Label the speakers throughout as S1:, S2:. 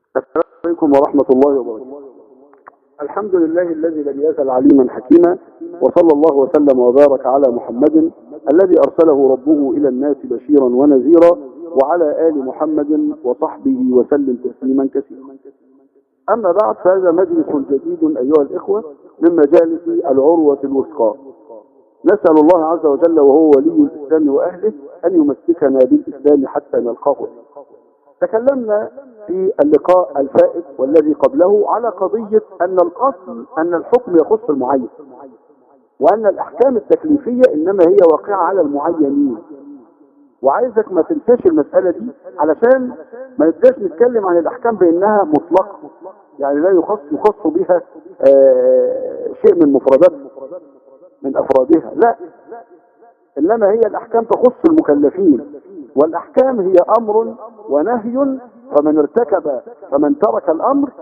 S1: السلام عليكم ورحمة الله وبركاته الحمد لله الذي لم يزل عليما حكيما وصلى الله وسلم وبارك على محمد الذي أرسله ربه إلى الناس بشيرا ونذيرا وعلى آل محمد وصحبه وسلم تسليما كثيرا أما بعد فهذا مجلس جديد أيها الإخوة من مجالس العروة الوثقى نسأل الله عز وجل وهو ولي الإسلام وأهله أن يمسكنا بالإسلام حتى نلقاه تكلمنا في اللقاء الفائت والذي قبله على قضية أن الأصل أن الحكم يخص المعين وأن الأحكام التكليفية إنما هي واقعة على المعينين وعايزك ما تنساش المسألة دي علشان ما نبداش نتكلم عن الأحكام بأنها مطلقة يعني لا يخص يخص بها آه شيء من مفردات من أفرادها لا إنما هي الأحكام تخص المكلفين والأحكام هي أمر ونهي فمن ارتكب فمن ترك الأمر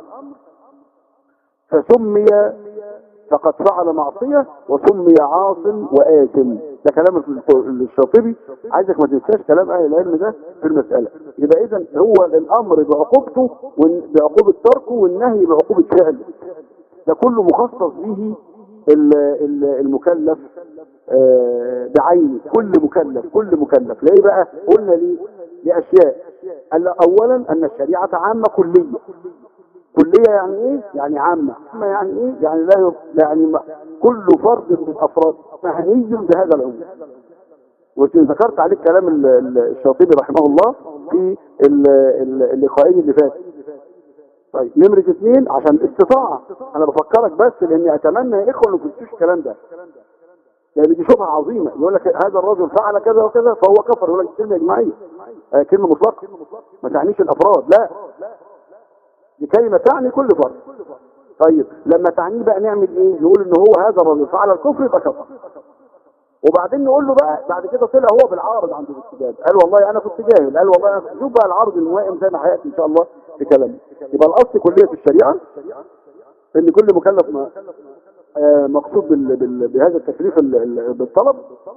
S1: فسمي فقد فعل معصية وسمي عاص وآثم ده كلام الشاطبي عايزك ما تنساش كلام أهل العلم ده في المسألة يبقى إذا هو الأمر بعقوبته بعقوبة تركه والنهي بعقوبة فعله ده كله مخصص به المكلف بعينه كل مكلف كل مكلف ليه بقى قلنا ليه لأشياء أولا أن الشريعة عامة كلية كلية يعني ايه يعني عامة عامة يعني ايه يعني لا يعني كل فرد من الافراد مهني بهذا العموم وذكرت عليك كلام الشاطبي رحمه الله في اللقاءين اللي فاتوا طيب نمرة اثنين عشان الاستطاعة انا بفكرك بس لاني اتمنى يا اخوة انكم تنسوش الكلام ده لان دي شبهة عظيمة يقول لك هذا الرجل فعل كذا وكذا فهو كفر يقول لك كلمة اجماعية آه كلمة مطلقة ما تعنيش الافراد لا دي كلمة تعني كل فرد طيب لما تعنيه بقى نعمل ايه نقول ان هو هذا الرجل فعل الكفر يبقى كفر وبعدين نقول له بقى بعد كده طلع هو بالعارض عند الاستجابه قال والله انا كنت جاهل قال والله انا شوف بقى العارض الموائم زي ما هياتي ان شاء الله في كلامي يبقى الاصل كليه في الشريعه ان كل مكلف ما آه مقصود بال بال بهذا التكليف بالطلب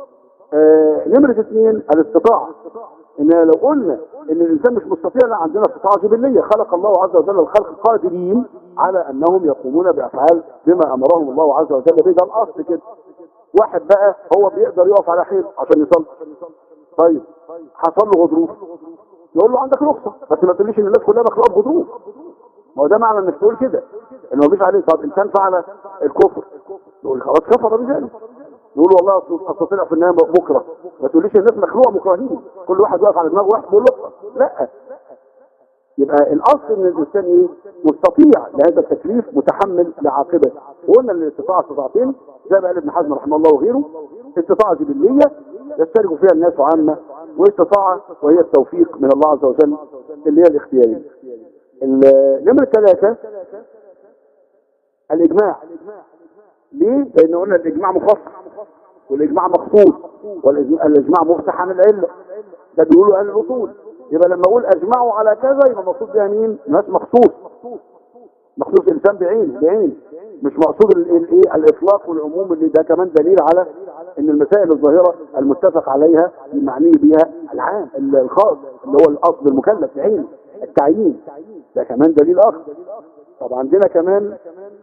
S1: آه نمرة اثنين الاستطاعة ان لو قلنا ان الانسان مش مستطيع لا عندنا استطاعة جبلية خلق الله عز وجل الخلق قادرين على انهم يقومون بافعال بما امرهم الله عز وجل به ده الاصل كده واحد بقى هو بيقدر يقف على حيط عشان يصلي طيب حصل له غضروف يقول له عندك رخصة بس ما تقوليش ان الناس كلها مخلوقات غضروف ما هو ده معنى انك تقول كده ان ما فيش عليه طب انسان فعل الكفر يقول خلاص كفر بذلك يقول والله اصل طلع في النهايه بكره ما تقوليش الناس مخلوقه مكرهين كل واحد واقف على دماغه واحد بيقول له لا يبقى الاصل ان الانسان ايه مستطيع لهذا التكليف متحمل لعاقبته وقلنا ان الاستطاعه استطاعتين زي ما قال ابن حزم رحمه الله وغيره استطاعه جبليه يشترك فيها الناس عامه واستطاعه وهي التوفيق من الله عز وجل اللي هي الاختياريه نمره ثلاثه الاجماع ليه؟ لان قلنا الاجماع مخصص والاجماع مخصوص والاجماع مفتح عن العله ده بيقولوا اهل الاصول يبقى لما اقول اجمعوا على كذا يبقى مقصود بها مين ناس مخصوص مخصوص انسان بعين بعين مش مقصود الايه الاطلاق والعموم اللي ده كمان دليل على ان المسائل الظاهره المتفق عليها المعني بها العام الخاص اللي هو الاصل المكلف بعين التعيين ده كمان دليل اخر طب عندنا كمان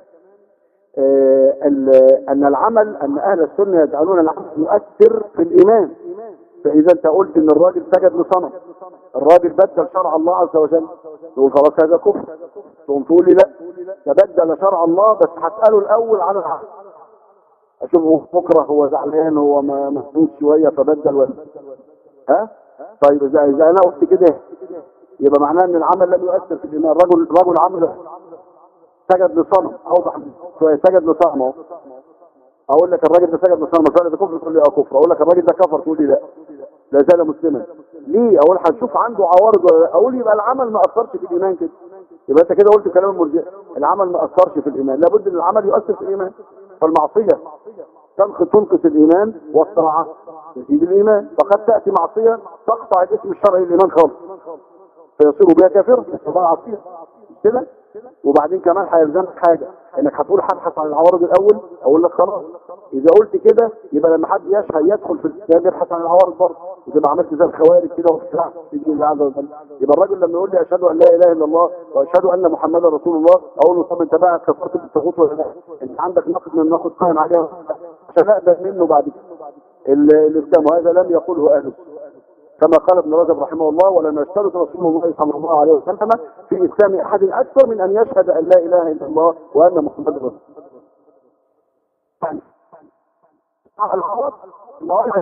S1: آه ان العمل ان اهل السنه يجعلون العمل مؤثر في الايمان فاذا انت قلت ان الراجل سجد لصنم الراجل بدل شرع الله عز وجل تقول خلاص هذا كفر تقوم تقول لي لا ده بدل شرع الله بس هساله الاول عن العقل اشوفه بكره هو زعلان هو مهزوز شويه فبدل ولا ها طيب اذا اذا انا قلت كده يبقى معناه ان العمل لم يؤثر في الايمان رجل رجل عمل سجد لصنم اوضح شويه سجد لصنم اهو اقول لك الراجل ده سجد لصنم الفعل ده كفر تقول لي اه كفر اقول لك الراجل ده كفر تقول لي لا لا زال مسلما ليه اقول هنشوف عنده عوارض ولا اقول يبقى العمل ما اثرش في الايمان كده يبقى انت كده قلت كلام المرجئه العمل ما اثرش في الايمان لابد ان العمل يؤثر في الايمان فالمعصيه تنقص الايمان والطاعه تزيد الايمان فقد تاتي معصيه تقطع الاسم الشرعي للايمان خالص فيصير بها كافرا يصير عصيه كده وبعدين كمان هيلزمك حاجه انك هتقول هبحث عن العوارض الاول اقول لك خلاص اذا قلت كده يبقى لما حد يشهد يدخل في الاسلام يبحث عن العوارض برضه وتبقى عملت زي الخوارج كده وبتاع يجي الله عز وجل يبقى الراجل لما يقول لي اشهد ان لا اله الا الله واشهد ان محمدا رسول الله اقول له طب انت بقى كفرت بالطاغوت ولا لا؟ انت عندك نقد من النقد قائم عليها عشان اقبل منه بعد كده ال- الاسلام وهذا لم يقوله اهل السنه كما قال ابن رجب رحمه الله ولم يشترط رسول الله صلى الله عليه وسلم في اسلام احد اكثر من ان يشهد ان لا اله الا الله وان محمدا رسول الله الغرض المواضع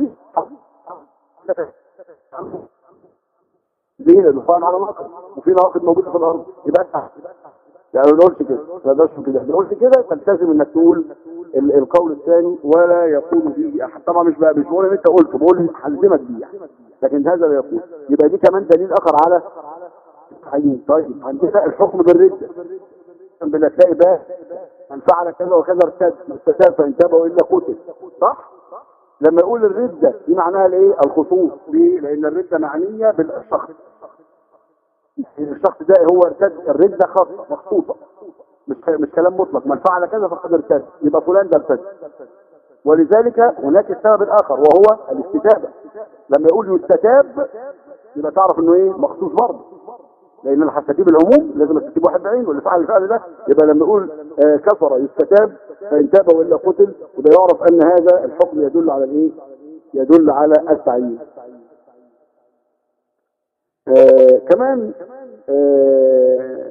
S1: ليه لانه فاهم على ناقد وفي نواقد موجوده في الارض يبقى انت يعني ما نقولش كده ما نقدرش كده ما نقولش كده تلتزم انك تقول ال- القول الثاني ولا يقول به احد طبعا مش بقى مش بقول ان انت قلت بقول حلزمك بيه يعني. لكن هذا لا يقول يبقى دي كمان دليل اخر على التحيين طيب عندنا الحكم بالرده بالله تلاقي بقى من فعل كذا وكذا ارتد استتاب فان تاب والا قتل صح لما يقول الردة دي معناها الايه الخصوص ليه لان الردة معنية بالشخص الشخص ده هو ارتد الردة خاصة مخصوصة مش مش كلام مطلق من فعل كذا فقد ارتد يبقى فلان ده ارتد ولذلك هناك السبب الاخر وهو الاستتابة لما يقول يستتاب يبقى تعرف انه ايه مخصوص برضه لان اللي هستجيب العموم لازم استجيب واحد بعينه واللي فعل الفعل ده يبقى لما يقول آه كفر يستتاب فان تاب والا قتل يبقى يعرف ان هذا الحكم يدل على الايه يدل على التعيين آه كمان آه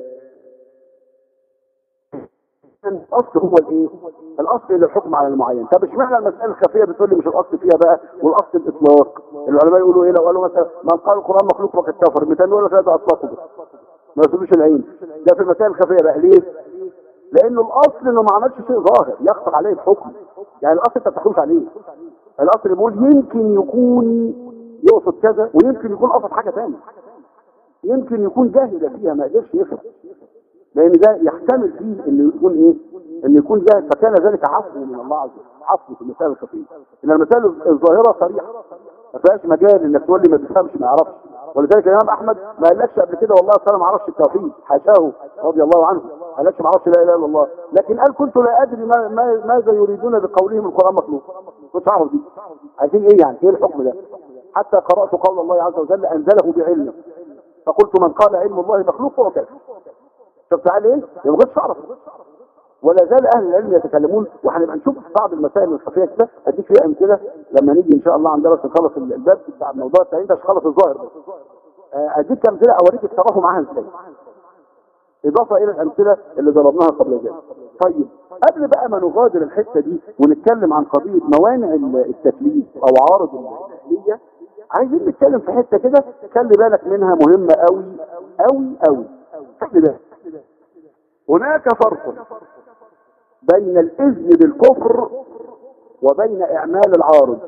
S1: الاصل هو الايه الاصل اللي الحكم على المعين طب اشمعنى المساله الخفيه بتقول لي مش الاصل فيها بقى والاصل الاطلاق العلماء يقولوا ايه لو قالوا مثلا من قال القران مخلوق فقد كفر المثال يقول لك لا ده اطلقه بس ما يصيبش العين ده في المسائل الخفيه بقى ليه لانه الاصل انه ما عملش شيء ظاهر يخطر عليه الحكم يعني الاصل انت ما بتحكمش عليه الاصل بيقول يمكن يكون يقصد كذا ويمكن يكون قصد حاجه ثانيه يمكن يكون جاهل فيها ما قدرش يفهم لان ده يحتمل فيه انه يكون ايه ان يكون جاهل فكان ذلك عفو من الله عز وجل عفو في المسائل الخفيه ان المسائل الظاهره صريحه ما فيهاش مجال انك تقول لي ما بيفهمش ما يعرفش ولذلك الامام احمد ما قالكش قبل كده والله اصل انا ما اعرفش التوحيد حاشاه رضي الله عنه ما قالكش ما اعرفش لا اله الا الله لكن قال كنت لا ادري ما ما ماذا يريدون بقولهم القران مخلوق كنت اعرف دي عايزين ايه يعني ايه الحكم ده حتى قرات قول الله عز وجل انزله بعلمه فقلت من قال علم الله مخلوق فهو كافر شفت عليه ايه؟ ما كنتش اعرف ولا زال اهل العلم يتكلمون وهنبقى نشوف بعض المسائل الخفيه كده اديك فيها امثله لما نيجي ان شاء الله عندنا بس نخلص الباب بتاع موضوع التعيين ده مش خلص الظاهر بس آه، اديك امثله اوريك التراهم معاها ازاي اضافه الى الامثله اللي ضربناها قبل ذلك طيب قبل بقى ما نغادر الحته دي ونتكلم عن قضيه موانع التكليف او عوارض الاهليه عايزين نتكلم في حته كده خلي بالك منها مهمه قوي قوي قوي خلي بالك هناك فرق بين الاذن بالكفر وبين اعمال العارض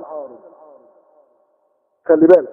S1: خلي بالك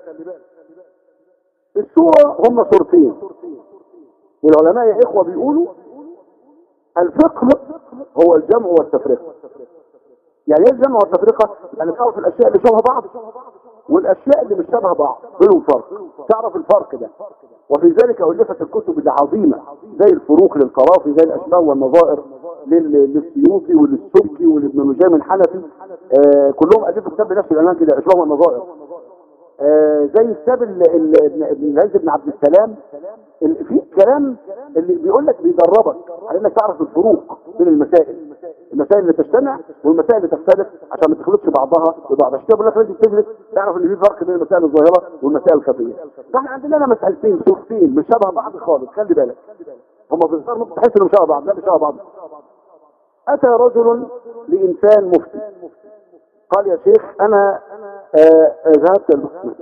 S1: الصورة هم صورتين والعلماء يا اخوة بيقولوا الفقه هو الجمع والتفرقة يعني ايه الجمع والتفرقة يعني تعرف الاشياء اللي شبه بعض والاشياء اللي مش شبه بعض بينهم فرق تعرف الفرق ده وفي ذلك الفت الكتب العظيمه زي الفروق للقرافي زي الاشباه والنظائر لل- للسيوطي وللسبكي ولابن نجام الحنفي آه كلهم الفوا كتاب بنفس العنوان كده اشباه والنظائر آه زي كتاب ال- ال- ابن ابن العز بن عبد السلام ال- في كلام اللي بيقول لك بيدربك على انك تعرف الفروق بين المسائل المسائل اللي تجتمع والمسائل اللي تختلف عشان ما تخلطش بعضها ببعض عشان كده بقول لك لازم تدرس تعرف ان في فرق بين المسائل الظاهره والمسائل الخفيه فاحنا عندنا هنا مسألتين صورتين مش شبه بعض خالص خلي بالك هم في الظاهر ممكن تحس انهم شبه بعض لا مش شبه بعض اتى رجل لانسان مفتي قال يا شيخ انا آه، آه، ذهبت المسجد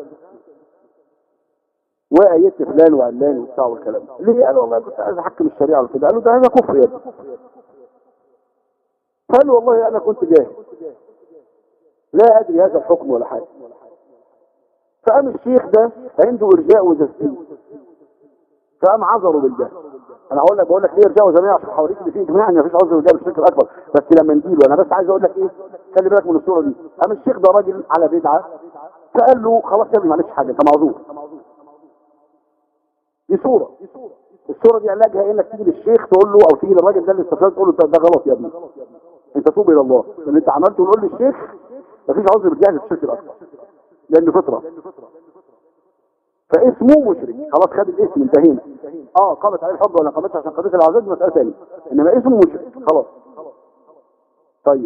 S1: وآيت فلان وعلان وبتاع والكلام ده. ليه قال والله كنت عايز احكم الشريعه وكده قالوا ده هذا كفر يا ابني قال والله انا كنت جاهل لا ادري هذا الحكم ولا حاجه فقام الشيخ ده عنده ارجاء وتسليم فقام عذروا بالجهل انا هقول لك بقول لك ليه ارجاء وجميع عشان هوريك ان في اجماع ان مفيش عذر بالجهل الشرك الاكبر بس لما نجيله انا بس عايز اقول لك ايه خلي بالك من الصوره دي قام الشيخ ده راجل على بدعه فقال له خلاص يا ابني معلش حاجه انت معذور دي صوره الصوره دي علاجها ايه انك تيجي للشيخ تقول له او تيجي للراجل ده اللي استفاد تقول له ده غلط يا ابني انت توب الى الله لان انت عملت ونقول للشيخ مفيش عذر بالجهل في الشرك الاكبر لانه فطره فاسمه مشرك خلاص خد الاسم انتهينا اه قامت عليه الحب ولا قامتش عشان قضيه العذاب مساله ثانيه انما اسمه مشرك خلاص طيب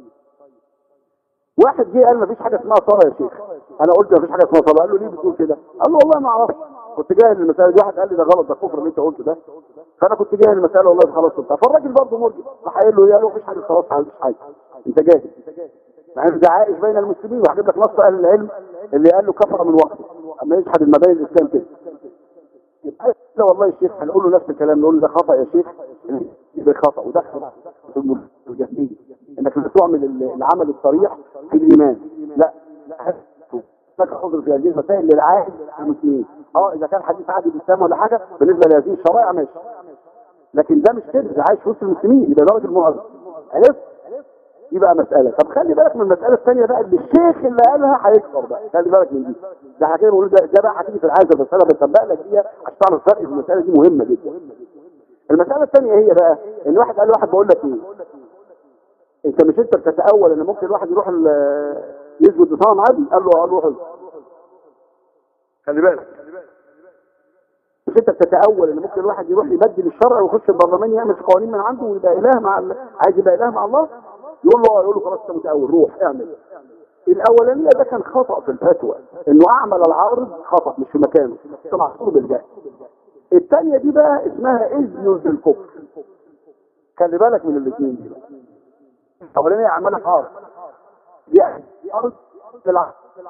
S1: واحد جه قال مفيش حاجه اسمها صلاه يا شيخ انا قلت مفيش حاجه اسمها صلاه قال له ليه بتقول كده قال له والله ما اعرفش كنت جاهل المساله دي واحد قال لي ده غلط ده كفر اللي انت قلته ده فانا كنت جاهل المساله والله خلاص قلتها فالراجل برضه مرجع راح قايل له يا له مفيش حاجه خلاص مفيش حاجه انت جاهل مع ان ده عائش بين المسلمين وهجيب لك نص اهل العلم اللي قال له كفر من وقته اما يجحد المبادئ الاسلام كده يبقى لا والله يا شيخ هنقول له نفس الكلام نقول له ده خطا يا شيخ ده خطا وده خطا في الجهميه انك لا تعمل العمل الصريح في الايمان لا لك عذر في هذه المسائل للعاهد المسلمين اه اذا كان حديث عهد الاسلام ولا حاجه بالنسبه لهذه الشرائع ماشي لكن ده مش كده ده عايش في وسط المسلمين يبقى درجه المعارضه عرفت دي بقى مسألة طب خلي بالك من المسألة الثانية بقى اللي الشيخ اللي قالها هيكفر بقى خلي بالك من دي ده حكاية بقول ده, ده بقى هتيجي في العازة بس انا بسبق لك فيها عشان تعرف الفرق في المسألة دي مهمة جدا المسألة الثانية هي بقى ان واحد قال واحد بقول لك ايه انت مش انت بتتأول ان ممكن الواحد يروح يسجد لصنم عادي قال له قال له خلي بالك مش انت بتتأول ان ممكن الواحد يروح يبدل الشرع ويخش البرلمان يعمل قوانين من عنده ويبقى اله مع ال... عايز يبقى اله مع الله يقول له يقول له خلاص انت متأول روح اعمل الاولانيه ده كان خطأ في الفتوى انه اعمل العارض خطأ مش في مكانه معصور بالجهل الثانيه دي بقى اسمها اذن بالكفر خلي بالك من الاثنين دي بقى الاولانيه عملها عارض دي عارض للعارض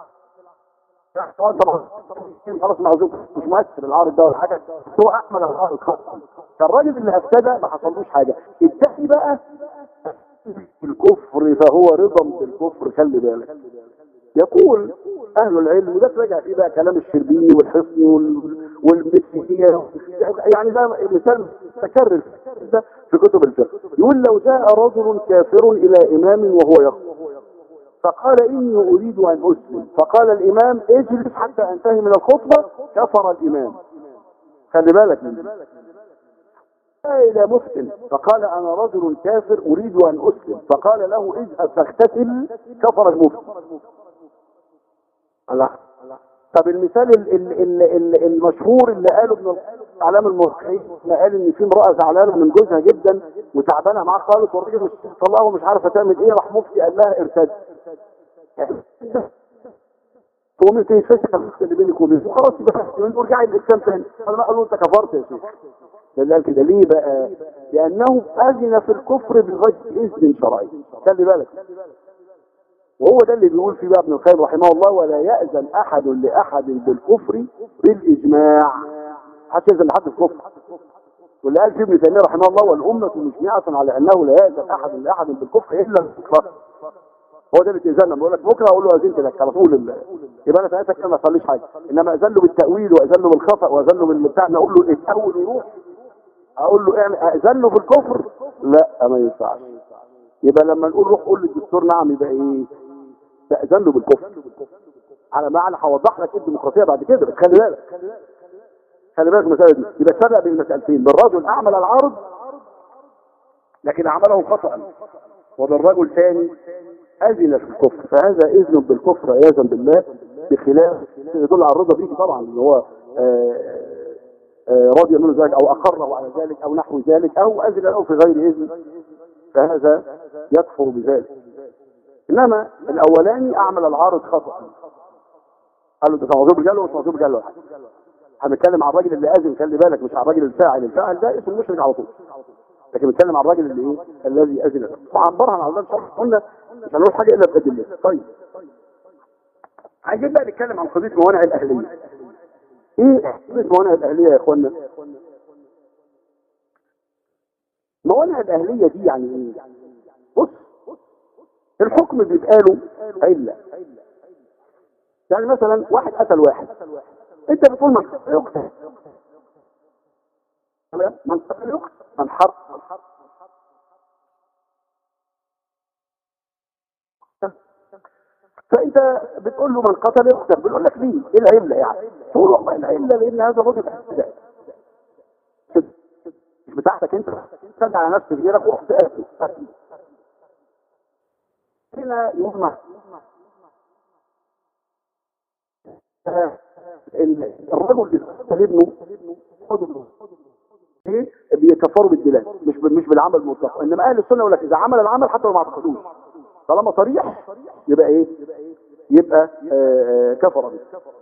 S1: طبعا خلاص معذور مش مؤثر العارض ده ولا حاجه هو احمد العارض خطأ فالراجل اللي افتدى ما حصلوش حاجه الثاني بقى الكفر فهو رضا بالكفر خلي بالك يقول اهل العلم وده تراجع فيه بقى كلام الشربيني والحصني والمسيحية يعني ده مثال تكرر ده في كتب الفقه يقول لو جاء رجل كافر الى امام وهو يخطب فقال اني اريد ان اسلم فقال الامام اجلس حتى انتهي من الخطبة كفر الامام خلي بالك من ده إلى مفتن فقال أنا رجل كافر أريد أن أسلم فقال له اذهب فاغتسل كفر المفتن الله طب المثال ال ال ال ال المشهور اللي قاله ابن الاعلام المصري قال ان في امراه زعلانه من جوزها جدا وتعبانه معاه خالص والراجل مش طلعها ومش عارفه تعمل ايه راح مفتي قال لها ارتد تقومي تنسى اللي بينك وبينه خلاص يبقى ارجعي للاسلام تاني انا قالوا انت كفرت يا شيخ قال كده ليه بقى لانه اذن في الكفر بغير اذن شرعي خلي بالك وهو ده اللي بيقول فيه بقى ابن القيم رحمه الله ولا يأذن احد لاحد بالكفر بالاجماع حتى يأذن لحد الكفر واللي قال في ابن تيميه رحمه الله والامه مجمعه على انه لا يأذن احد لاحد بالكفر الا الكفر هو ده اللي تأذن بقول لك بكره اقول له اذنت لك على طول يبقى انا ساعتها كده ما اصليش حاجه انما اذن له بالتاويل واذن له بالخطا واذن له بالبتاع اقول له اتاول وروح اقول له اعمل اذن له في الكفر لا ما ينفعش يبقى لما نقول روح قول للدكتور نعم يبقى ايه تأذن له بالكفر على معنى هوضح لك الديمقراطيه بعد كده بس خلي بالك خلي بالك المساله دي يبقى تفرق بين المسالتين بالرجل اعمل العرض لكن عمله خطا وبالرجل ثاني اذن في الكفر فهذا اذن بالكفر عياذا بالله بخلاف يدل على الرضا به طبعا اللي هو راضي منه ذلك او اقره على ذلك او نحو ذلك او اذن له في غير اذن فهذا يكفر بذلك انما الاولاني اعمل العارض خطأ قال له انت معذور بجاله ومش معذور بجاله هنتكلم عن الراجل اللي اذن خلي بالك مش عن الراجل الفاعل الفاعل ده اسمه مشرك على طول لكن بنتكلم عن الراجل اللي ايه الذي اذن له وعبرها عن الله قلنا مش هنقول حاجه الا بادله طيب عايزين بقى نتكلم عن قضيه موانع الاهليه ايه قضيه موانع الاهليه يا اخوانا موانع الاهليه دي يعني ايه بص الحكم بيبقى له عله يعني مثلا واحد قتل واحد انت بتقول من يقتل من قتل يقتل من حرب فانت بتقول له من قتل يقتل بيقول لك ليه ايه العله يعني تقول والله العله لان هذا الرجل اعتداء مش بتاعتك انت ترجع على نفسك غيرك ورحت قاتل هنا يجمع الرجل اللي قتل ابنه ايه بيكفروا بالدلال مش مش بالعمل المطلق انما اهل السنه يقول لك اذا عمل العمل حتى لو ما اعتقدوش طالما صريح يبقى ايه يبقى آه، آه، كفر به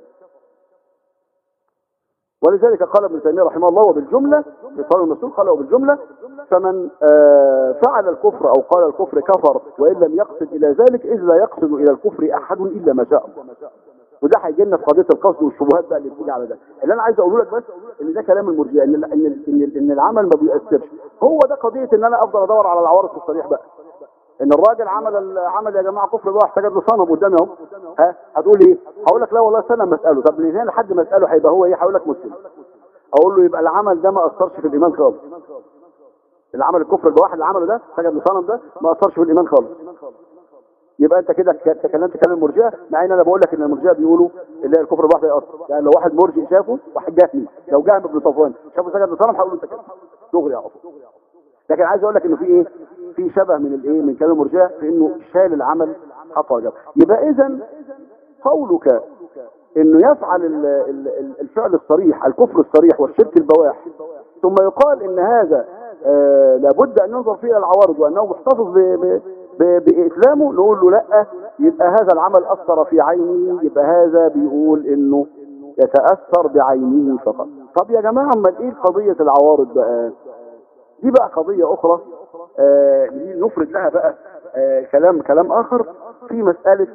S1: ولذلك قال ابن تيميه رحمه الله وبالجمله في صالح المسؤول قال وبالجمله فمن آه، فعل الكفر او قال الكفر كفر وان لم يقصد الى ذلك اذ لا يقصد الى الكفر احد الا ما شاء الله وده هيجي لنا في قضيه القصد والشبهات بقى اللي بتيجي على ده اللي انا عايز اقوله لك بس ان ده كلام المرجئه ان ان ان, إن العمل ما بيأثرش هو ده قضيه ان انا افضل ادور على العوارض في الصريح بقى ان الراجل عمل العمل يا جماعه كفر بقى احتاج له صنم قدامي اهو ها هتقول ايه هقول لك لا والله استنى ما اساله طب من هنا لحد ما اساله هيبقى هو ايه هقول لك مسلم اقول له يبقى العمل ده ما اثرش في الايمان خالص العمل الكفر الواحد اللي عمله ده سجد لصنم ده ما اثرش في الايمان خالص يبقى انت كده تكلمت كلام المرجئه مع ان انا بقول لك ان المرجئه بيقولوا اللي هي الكفر الواحد ياثر يعني لو واحد مرجئ شافه واحد جهمي لو جهم ابن صفوان شافه سجد لصنم هقول له انت كده دغري يا عفو لكن عايز اقول لك انه في ايه في شبه من الايه من كلام المرجئه في انه شال العمل حط وجب يبقى اذا قولك انه يفعل ال- ال- ال- الفعل الصريح الكفر الصريح والشرك البواح ثم يقال ان هذا آه لابد ان ينظر فيه إلى العوارض وانه محتفظ ب- ب- ب- باسلامه نقول له لا يبقى هذا العمل اثر في عينه يبقى هذا بيقول انه يتاثر بعينه فقط طب يا جماعه امال ايه قضيه العوارض بقى دي بقى قضيه اخرى آه دي نفرد لها بقى آه كلام كلام اخر في مساله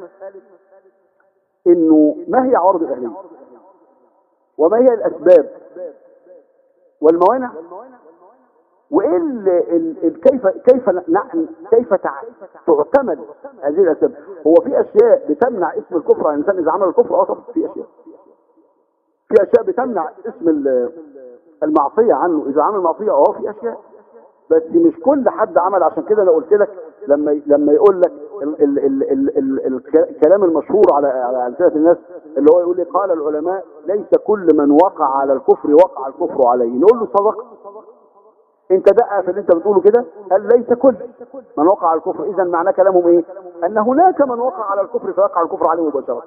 S1: انه ما هي عوارض الاهليه وما هي الاسباب والموانع وايه ال ال ال كيف كيف نعم كيف تع- تعتمد هذه الاسباب هو في اشياء بتمنع اسم الكفر عن الانسان اذا عمل الكفر اه طبعا في اشياء في اشياء بتمنع اسم ال- المعصيه عنه اذا عمل معصيه اه في اشياء بس مش كل حد عمل عشان كده انا قلت لك لما لما يقول لك ال ال ال ال ال ال الكلام المشهور على على ألسنة الناس اللي هو يقول لي قال العلماء ليس كل من وقع على الكفر وقع الكفر عليه نقول له صدقت انت دقق في اللي انت بتقوله كده قال ليس كل من وقع على الكفر اذا معناه كلامهم ايه ان هناك من وقع على الكفر فيقع الكفر عليه مباشره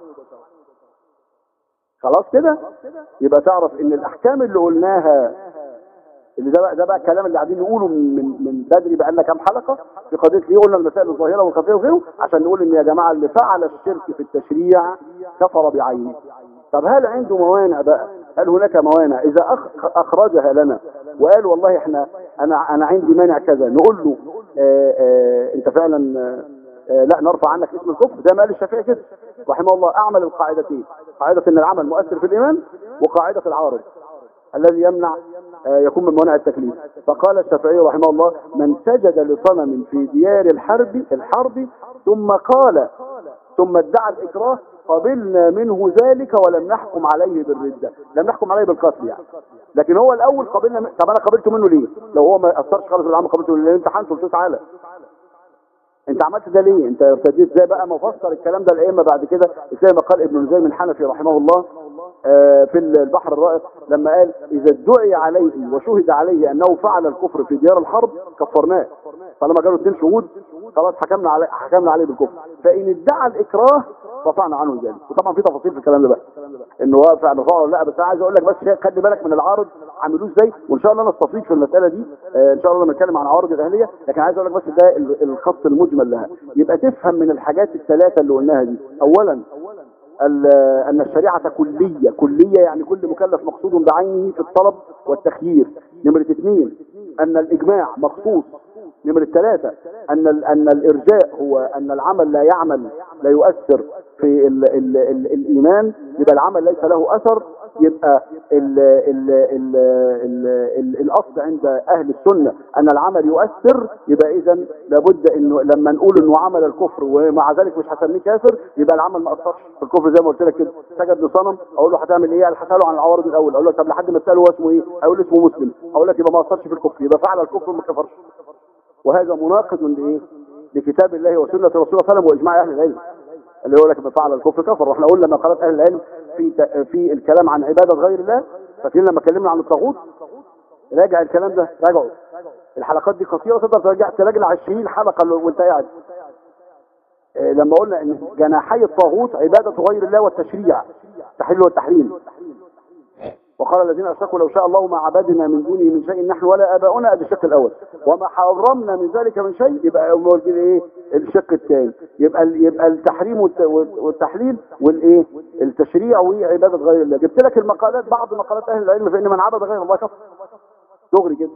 S1: خلاص كده يبقى تعرف ان الاحكام اللي قلناها اللي ده بقى ده بقى الكلام اللي قاعدين نقوله من من من بدري بقى لنا كام حلقه في قضيه ليه قلنا المسائل الظاهره والخفيه وغيره عشان نقول ان يا جماعه اللي فعل الشرك في التشريع كفر بعينه طب هل عنده موانع بقى هل هناك موانع اذا أخ- اخرجها لنا وقال والله احنا انا انا عندي مانع كذا نقول له آآ آآ انت فعلا آآ آآ لا نرفع عنك اسم الكفر زي ما قال الشافعي كده رحمه الله اعمل القاعدتين قاعده ان العمل مؤثر في الايمان وقاعده العارض الذي يمنع آه، يكون من موانع التكليف فقال الشافعي رحمه الله من سجد لصنم في ديار الحرب الحرب ثم قال ثم ادعى الإكراه قبلنا منه ذلك ولم نحكم عليه بالردة لم نحكم عليه بالقتل يعني لكن هو الأول قبلنا من... طب أنا قبلته منه ليه لو هو ما أثرش خالص بالعمل قبلته ليه لأن امتحنته قلت له تعالى انت عملت ده ليه انت ارتديت زي بقى ما فسر الكلام ده الائمه بعد كده زي ما قال ابن نجيم الحنفي رحمه الله آه، في البحر الرائق لما قال اذا ادعي عليه وشهد عليه انه فعل الكفر في ديار الحرب كفرناه طالما جاله اثنين شهود خلاص حكمنا عليه حكمنا عليه بالكفر فان ادعى الاكراه رفعنا عنه ذلك وطبعا في تفاصيل في الكلام ده بقى انه هو فعل فعل ولا لا بس انا عايز اقول لك بس شيء خلي بالك من العارض عملوه ازاي وان شاء الله نستفيد في المساله دي آه، ان شاء الله لما نتكلم عن عوارض الاهليه لكن عايز اقول لك بس ده ال- الخط المجمل لها يبقى تفهم من الحاجات الثلاثه اللي قلناها دي اولا ال- ان الشريعه كليه كليه يعني كل مكلف مقصود بعينه في الطلب والتخيير نمره اثنين ان الاجماع مخصوص نمرة ثلاثة أن ال أن الإرجاء هو أن العمل لا يعمل لا يؤثر في ال ال ال الإيمان يبقى العمل ليس له أثر يبقى ال ال ال ال ال الأصل عند أهل السنة أن العمل يؤثر يبقى إذا لابد إنه لما نقول إنه عمل الكفر ومع ذلك مش هسميه كافر يبقى العمل ما أثرش في الكفر زي ما قلت لك كده سجد لصنم أقول له هتعمل إيه؟ هسأله عن العوارض الأول أقول له طب لحد ما تسأله هو اسمه إيه؟ أقول له اسمه مسلم أقول لك يبقى ما أثرش في الكفر يبقى فعل الكفر ما كفرش وهذا مناقض لايه لكتاب الله وسنه رسول الله صلى الله عليه وسلم واجماع اهل العلم اللي يقول لك من فعل الكفر كفر واحنا قلنا لما قالت اهل العلم في ت- في الكلام عن عباده غير الله فاكرين لما اتكلمنا عن الطاغوت راجع الكلام ده راجعه الحلقات دي قصيره تقدر ترجع تراجع 20 حلقه لو- وانت قاعد آه، لما قلنا ان جناحي الطاغوت عبادة غير الله والتشريع تحل والتحريم وقال الذين اشركوا لو شاء الله ما عبدنا من دونه من شيء نحن ولا اباؤنا ادي الشق الاول وما حرمنا من ذلك من شيء يبقى موجود ايه الشق الثاني يبقى يبقى التحريم والتحليل والايه التشريع وعباده غير الله جبت لك المقالات بعض مقالات اهل العلم فان من عبد غير الله كفر دغري كده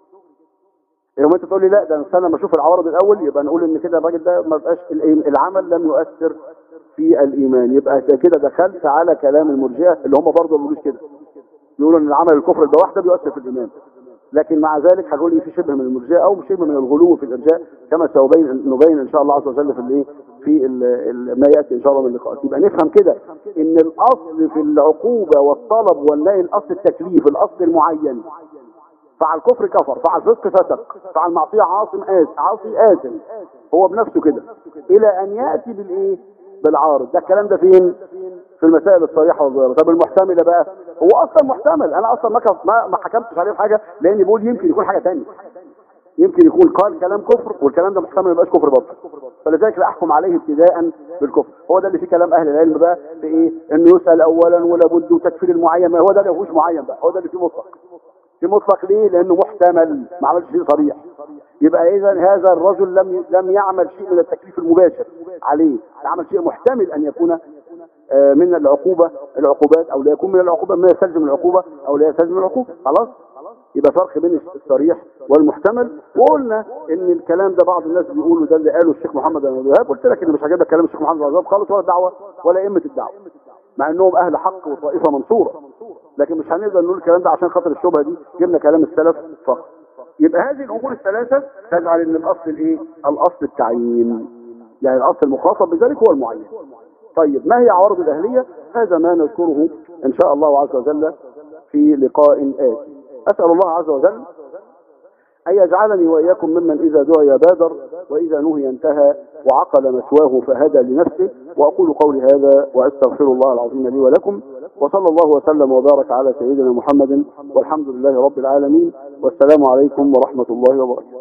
S1: يوم انت تقول لي لا ده استنى ما اشوف العوارض الاول يبقى نقول ان كده الراجل ده ما بقاش العمل لم يؤثر في الايمان يبقى كده دخلت على كلام المرجئه اللي هم برضه ما بيقولوش كده يقولوا ان العمل الكفر ده واحده بيؤثر في الايمان لكن مع ذلك هنقول إيه في شبه من المرجئه او شبه من الغلو في الارجاء كما سنبين نبين ان شاء الله عز وجل في الايه في ال ما ياتي ان شاء الله من اللقاءات يبقى نفهم كده ان الاصل في العقوبه والطلب والنهي الاصل التكليف الاصل المعين فعل كفر كفر فعل فسق فسق فعل معصيه عاصم آس عاصي آثم هو بنفسه كده الى ان ياتي بالايه بالعارض ده الكلام ده فين في المسائل الصريحه والظاهره طب المحتمله بقى هو اصلا محتمل انا اصلا ما ما حكمتش عليه بحاجه لاني بقول يمكن يكون حاجه ثانيه يمكن يكون قال كلام كفر والكلام ده محتمل ما يبقاش كفر بطل فلذلك لا احكم عليه ابتداء بالكفر هو ده اللي فيه كلام اهل العلم بقى في ايه انه يسال اولا ولا بد وتكفير المعين ما هو ده اللي فيهوش معين بقى هو ده اللي فيه مطلق في مطلق ليه لانه محتمل ما عملش شيء صريح يبقى اذا هذا الرجل لم لم يعمل شيء من التكليف المباشر عليه عمل شيء محتمل ان يكون آه، من العقوبة العقوبات او لا يكون من العقوبة ما يستلزم العقوبة او لا يستلزم العقوبة خلاص يبقى فرق بين الصريح والمحتمل وقلنا ان الكلام ده بعض الناس بيقولوا ده اللي قاله الشيخ محمد بن الوهاب قلت لك ان مش عاجبك كلام الشيخ محمد بن الوهاب خالص ولا الدعوه ولا ائمه الدعوه مع انهم اهل حق وطائفه منصوره لكن مش هنقدر نقول الكلام ده عشان خاطر الشبهه دي جبنا كلام السلف فقط يبقى هذه الامور الثلاثه تجعل ان الاصل الايه الاصل التعيين يعني الاصل المخاطب بذلك هو المعين طيب ما هي عوارض الاهليه هذا ما نذكره ان شاء الله عز وجل في لقاء آتي اسال الله عز وجل أن يجعلني وإياكم ممن إذا دعي بادر وإذا نهي انتهى وعقل مسواه فهدى لنفسه وأقول قولي هذا وأستغفر الله العظيم لي ولكم وصلى الله وسلم وبارك على سيدنا محمد والحمد لله رب العالمين والسلام عليكم ورحمة الله وبركاته